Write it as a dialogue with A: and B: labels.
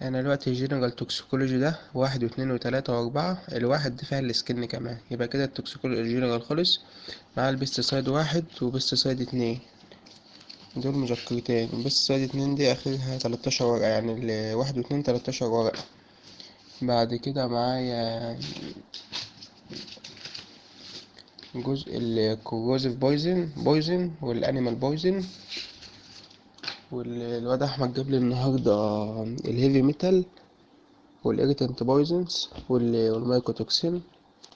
A: انا دلوقتي الجنرال توكسيكولوجي ده واحد واثنين وتلاتة واربعة الواحد ده فيها السكن كمان يبقى كده التوكسيكولوجي الجنرال خلص مع البيستسايد واحد وبيستسايد اتنين دول مذكرتين البيستسايد اتنين دي اخرها تلاتاشر ورقة يعني الواحد واتنين تلاتاشر ورقة بعد كده معايا جزء الكوروزيف بويزن بويزن والانيمال بويزن والواد احمد جاب لي النهارده الهيفي ميتال والإيريتنت بويزنز والمايكوتوكسين